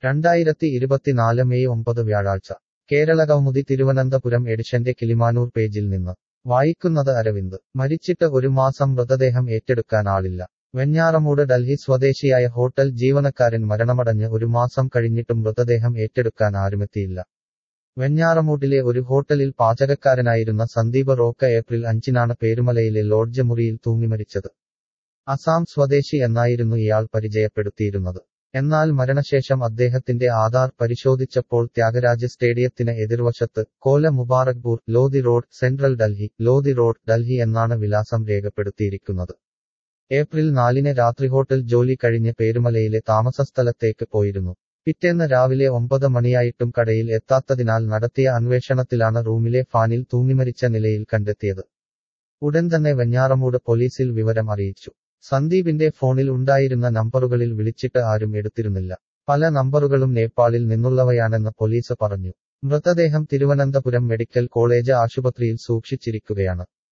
രണ്ടായിരത്തി ഇരുപത്തിനാല് മെയ് ഒമ്പത് വ്യാഴാഴ്ച കേരളകൗമുദി തിരുവനന്തപുരം എഡിഷന്റെ കിളിമാനൂർ പേജിൽ നിന്ന് വായിക്കുന്നത് അരവിന്ദ് മരിച്ചിട്ട് ഒരു മാസം മൃതദേഹം ഏറ്റെടുക്കാൻ ആളില്ല വെഞ്ഞാറമൂട് ഡൽഹി സ്വദേശിയായ ഹോട്ടൽ ജീവനക്കാരൻ മരണമടഞ്ഞ് ഒരു മാസം കഴിഞ്ഞിട്ടും മൃതദേഹം ഏറ്റെടുക്കാൻ ആരുമെത്തിയില്ല വെഞ്ഞാറമൂട്ടിലെ ഒരു ഹോട്ടലിൽ പാചകക്കാരനായിരുന്ന സന്ദീപ് റോക്ക ഏപ്രിൽ അഞ്ചിനാണ് പേരുമലയിലെ ലോഡ്ജ് മുറിയിൽ തൂങ്ങി മരിച്ചത് അസാം സ്വദേശി എന്നായിരുന്നു ഇയാൾ പരിചയപ്പെടുത്തിയിരുന്നത് എന്നാൽ മരണശേഷം അദ്ദേഹത്തിന്റെ ആധാർ പരിശോധിച്ചപ്പോൾ ത്യാഗരാജ് സ്റ്റേഡിയത്തിന് എതിർവശത്ത് Kotla Mubarakpur Lodhi Road Central Delhi Lodhi Road Delhi എന്നാണ് വിലാസം രേഖപ്പെടുത്തിയിരിക്കുന്നത് ഏപ്രിൽ നാലിന് രാത്രി ഹോട്ടൽ ജോലി കഴിഞ്ഞ് പേരുമലയിലെ താമസസ്ഥലത്തേക്ക് പോയിരുന്നു പിറ്റേന്ന് രാവിലെ ഒമ്പത് മണിയായിട്ടും കടയിൽ എത്താത്തതിനാൽ നടത്തിയ അന്വേഷണത്തിലാണ് റൂമിലെ ഫാനിൽ തൂങ്ങിമരിച്ച നിലയിൽ കണ്ടെത്തിയത് ഉടൻ തന്നെ വെഞ്ഞാറമൂട് പോലീസിൽ വിവരം അറിയിച്ചു സന്ദീപിന്റെ ഫോണിൽ ഉണ്ടായിരുന്ന നമ്പറുകളിൽ വിളിച്ചിട്ട് ആരും എടുത്തിരുന്നില്ല പല നമ്പറുകളും നേപ്പാളിൽ നിന്നുള്ളവയാണെന്ന് പോലീസ് പറഞ്ഞു മൃതദേഹം തിരുവനന്തപുരം മെഡിക്കൽ കോളേജ് ആശുപത്രിയിൽ സൂക്ഷിച്ചിരിക്കുകയാണ്